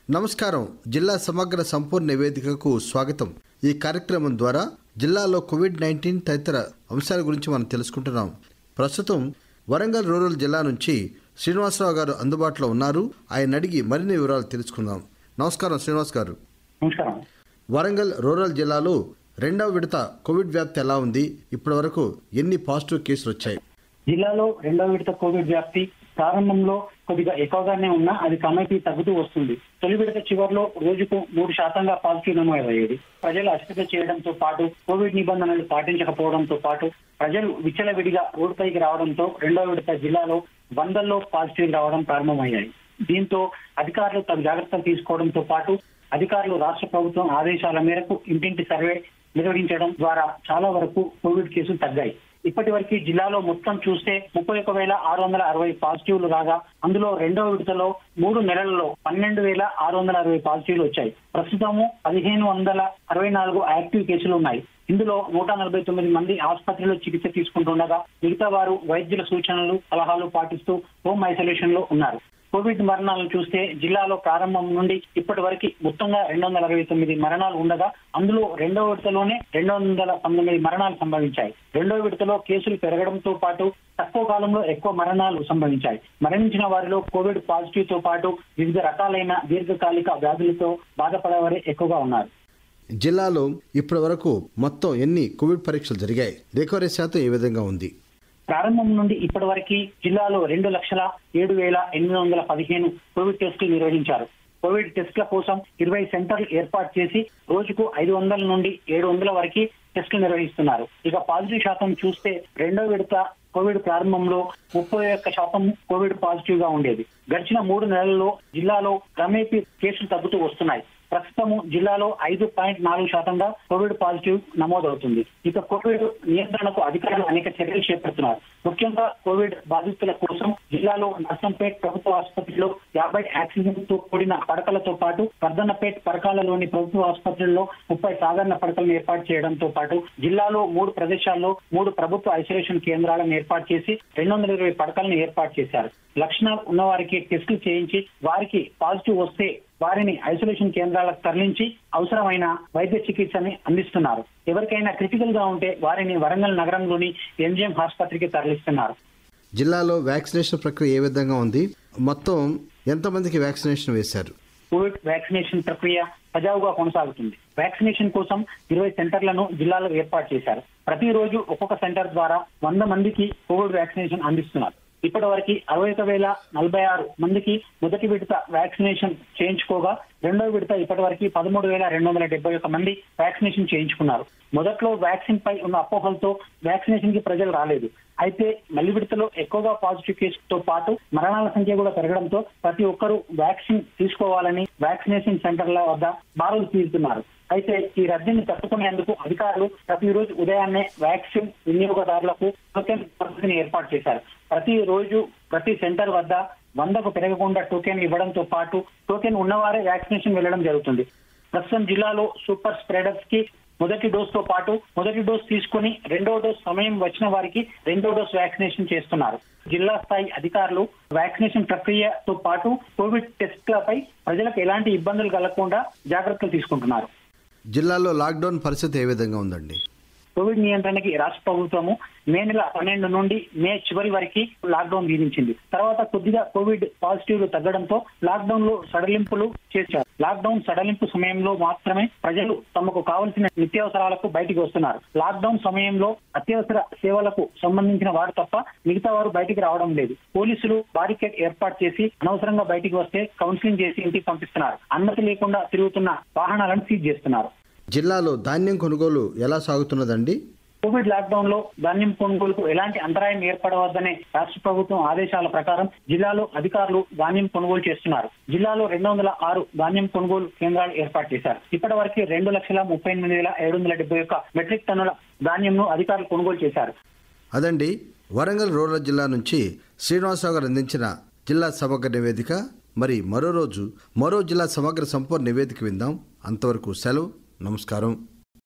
నమస్కారం జిల్లా సమగ్ర సంపూర్ణ నివేదికకు స్వాగతం ఈ కార్యక్రమం ద్వారా జిల్లాలో కోవిడ్ నైన్టీన్ తదితర అంశాల గురించి మనం తెలుసుకుంటున్నాం ప్రస్తుతం వరంగల్ రూరల్ జిల్లా నుంచి శ్రీనివాసరావు గారు అందుబాటులో ఉన్నారు ఆయన అడిగి మరిన్ని వివరాలు తెలుసుకుందాం నమస్కారం శ్రీనివాస్ గారు నమస్కారం వరంగల్ రూరల్ జిల్లాలో రెండవ విడత కోవిడ్ వ్యాప్తి ఎలా ఉంది ఇప్పటి వరకు ఎన్ని పాజిటివ్ కేసులు వచ్చాయి జిల్లాలో రెండవ విడత కోవిడ్ వ్యాప్తి ప్రారంభంలో కొద్దిగా ఎక్కువగానే ఉన్నా అది క్రమేపీ తగ్గుతూ వస్తుంది తొలి విడత చివరిలో రోజుకు మూడు శాతంగా పాజిటివ్ నమోదయ్యేది ప్రజలు అశ్రద్ధ చేయడంతో పాటు కోవిడ్ నిబంధనలు పాటించకపోవడంతో పాటు ప్రజలు విచ్చలవిడిగా రోడ్డుపైకి రావడంతో రెండవ విడత జిల్లాలో వందల్లో పాజిటివ్ రావడం ప్రారంభమయ్యాయి దీంతో అధికారులు తగు జాగ్రత్తలు తీసుకోవడంతో పాటు అధికారులు రాష్ట్ర ప్రభుత్వం ఆదేశాల మేరకు ఇంటింటి సర్వే నిర్వహించడం ద్వారా చాలా వరకు కోవిడ్ కేసులు తగ్గాయి ఇప్పటి వరకు జిల్లాలో మొత్తం చూస్తే ముప్పై ఒక వేల ఆరు వందల అరవై పాజిటివ్లు రాగా అందులో రెండవ విడతలో మూడు నెలల్లో పన్నెండు వేల ఆరు వందల అరవై పాజిటివ్లు వచ్చాయి ప్రస్తుతము పదిహేను వందల అరవై నాలుగు యాక్టివ్ కేసులు ఉన్నాయి ఇందులో నూట నలభై తొమ్మిది మంది ఆసుపత్రిలో చికిత్స తీసుకుంటుండగా మిగతా వారు వైద్యుల సూచనలు సలహాలు పాటిస్తూ హోమ్ ఐసోలేషన్ లో ఉన్నారు కోవిడ్ మరణాలను చూస్తే జిల్లాలో ప్రారంభం నుండి ఇప్పటి వరకు మొత్తంగా రెండు వందల అరవై తొమ్మిది మరణాలు ఉండగా అందులో రెండవ విడతలోనే రెండు వందల పంతొమ్మిది మరణాలు సంభవించాయి రెండవ విడతలో కేసులు పెరగడంతో పాటు తక్కువ కాలంలో ఎక్కువ మరణాలు సంభవించాయి మరణించిన వారిలో కోవిడ్ పాజిటివ్ తో పాటు వివిధ రకాలైన దీర్ఘకాలిక వ్యాధులతో బాధపడేవారే ఎక్కువగా ఉన్నారు జిల్లాలో ఇప్పటి వరకు మొత్తం ఎన్ని కోవిడ్ పరీక్షలు జరిగాయి రికవరీ శాతం ఏ విధంగా ఉంది ప్రారంభం నుండి ఇప్పటి వరకు జిల్లాలో రెండు లక్షల ఏడు వేల ఎనిమిది వందల పదిహేను కోవిడ్ టెస్టులు నిర్వహించారు కోవిడ్ టెస్టుల కోసం ఇరవై సెంటర్లు ఏర్పాటు చేసి రోజుకు ఐదు వందల నుండి ఏడు వందల వరకు టెస్టులు నిర్వహిస్తున్నారు ఇక పాజిటివ్ శాతం చూస్తే రెండో విడత కోవిడ్ ప్రారంభంలో ముప్పై ఒక్క శాతం కోవిడ్ పాజిటివ్ గా ఉండేది గడిచిన మూడు నెలల్లో జిల్లాలో క్రమేపీ కేసులు తగ్గుతూ వస్తున్నాయి ప్రస్తుతము జిల్లాలో ఐదు పాయింట్ నాలుగు శాతంగా కోవిడ్ పాజిటివ్ నమోదవుతుంది ఇక కోవిడ్ నియంత్రణకు అధికారులు అనేక చర్యలు చేపడుతున్నారు ముఖ్యంగా కోవిడ్ బాధితుల కోసం జిల్లాలో నర్సంపేట్ ప్రభుత్వ ఆసుపత్రిలో యాభై ఆక్సిజన్ తో కూడిన పడకలతో పాటు వర్ధన్నపేట్ పరకాలలోని ప్రభుత్వ ఆసుపత్రుల్లో ముప్పై సాధారణ పడకలను ఏర్పాటు చేయడంతో పాటు జిల్లాలో మూడు ప్రదేశాల్లో మూడు ప్రభుత్వ ఐసోలేషన్ కేంద్రాలను ఏర్పాటు చేసి రెండు వందల ఇరవై పడకలను ఏర్పాటు చేశారు లక్షణాలు ఉన్న వారికి టెస్టులు చేయించి వారికి పాజిటివ్ వస్తే వారిని ఐసోలేషన్ కేంద్రాలకు తరలించి అవసరమైన వైద్య చికిత్సని అందిస్తున్నారు ఎవరికైనా క్రిటికల్ గా ఉంటే వారిని వరంగల్ నగరంలోని ఎంజిఎం ఆసుపత్రికి తరలిస్తున్నారు జిల్లాలో వ్యాక్సినేషన్ ప్రక్రియ ఏ విధంగా ఉంది మొత్తం ఎంతమందికి వ్యాక్సినేషన్ వేశారు కోవిడ్ వ్యాక్సినేషన్ ప్రక్రియ సజావుగా కొనసాగుతుంది వ్యాక్సినేషన్ కోసం ఇరవై సెంటర్లను జిల్లాలో ఏర్పాటు చేశారు ప్రతిరోజు ఒక్కొక్క సెంటర్ ద్వారా వంద మందికి కోవిడ్ వ్యాక్సినేషన్ అందిస్తున్నారు ఇప్పటి వరకు అరవై ఒక వేల నలభై ఆరు మందికి మొదటి విడత వ్యాక్సినేషన్ చేయించుకోగా రెండవ విడత ఇప్పటి వరకు పదమూడు వేల రెండు వందల డెబ్బై ఒక మంది వ్యాక్సినేషన్ చేయించుకున్నారు మొదట్లో వ్యాక్సిన్ పై ఉన్న అపోహలతో వ్యాక్సినేషన్ కి ప్రజలు రాలేదు అయితే మళ్లీ విడతలో ఎక్కువగా పాజిటివ్ కేసుతో పాటు మరణాల సంఖ్య కూడా పెరగడంతో ప్రతి ఒక్కరూ వ్యాక్సిన్ తీసుకోవాలని వ్యాక్సినేషన్ సెంటర్ల వద్ద బారులు తీరుతున్నారు అయితే ఈ రద్దీని తట్టుకునేందుకు అధికారులు ప్రతిరోజు ఉదయాన్నే వ్యాక్సిన్ వినియోగదారులకు టోకెన్ పద్ధతిని ఏర్పాటు చేశారు ప్రతి రోజు ప్రతి సెంటర్ వద్ద వందకు పెరగకుండా టోకెన్ ఇవ్వడంతో పాటు టోకెన్ ఉన్నవారే వ్యాక్సినేషన్ వెళ్లడం జరుగుతుంది ప్రస్తుతం జిల్లాలో సూపర్ స్ప్రెడర్స్ కి మొదటి డోస్ తో పాటు మొదటి డోస్ తీసుకుని రెండో డోస్ సమయం వచ్చిన వారికి రెండో డోస్ వ్యాక్సినేషన్ చేస్తున్నారు జిల్లా స్థాయి అధికారులు వ్యాక్సినేషన్ ప్రక్రియతో పాటు కోవిడ్ టెస్ట్లపై ప్రజలకు ఎలాంటి ఇబ్బందులు కలగకుండా జాగ్రత్తలు తీసుకుంటున్నారు జిల్లాలో లాక్డౌన్ పరిస్థితి ఏ విధంగా ఉందండి కోవిడ్ నియంత్రణకి రాష్ట్ర ప్రభుత్వము మే నెల పన్నెండు నుండి మే చివరి వరకు లాక్డౌన్ విధించింది తర్వాత కొద్దిగా కోవిడ్ పాజిటివ్ తగ్గడంతో లాక్డౌన్ లో సడలింపులు చేశారు లాక్డౌన్ సడలింపు సమయంలో మాత్రమే ప్రజలు తమకు కావలసిన నిత్యావసరాలకు బయటికి వస్తున్నారు లాక్డౌన్ సమయంలో అత్యవసర సేవలకు సంబంధించిన వారు తప్ప మిగతా వారు బయటికి రావడం లేదు పోలీసులు బారికేడ్ ఏర్పాటు చేసి అనవసరంగా బయటికి వస్తే కౌన్సిలింగ్ చేసి ఇంటికి పంపిస్తున్నారు అనుమతి లేకుండా తిరుగుతున్న వాహనాలను సీజ్ చేస్తున్నారు జిల్లాలో ధాన్యం కొనుగోలు ఎలా సాగుతున్నదండి కోవిడ్ లాక్డౌన్ లో ధాన్యం కొనుగోలుకు ఎలాంటి అంతరాయం ఏర్పడవద్దనే రాష్ట్ర ప్రభుత్వం ఆదేశాల ప్రకారం జిల్లాలో అధికారులు ధాన్యం కొనుగోలు చేస్తున్నారు జిల్లాలో రెండు వందల ఆరు ధాన్యం కొనుగోలు కేంద్రాలు ఏర్పాటు చేశారు ఇప్పటి వరకు రెండు లక్షల ముప్పై ఎనిమిది వేల ఏడు వందల డెబ్బై ఒక్క మెట్రిక్ టన్నుల ధాన్యంను అధికారులు కొనుగోలు చేశారు అదండి వరంగల్ రూరల్ జిల్లా నుంచి శ్రీనివాసరావు గారు అందించిన జిల్లా సమగ్ర నివేదిక మరి మరో రోజు మరో జిల్లా సమగ్ర సంపూర్ణ నివేదిక విందాం అంతవరకు సెలవు నమస్కారం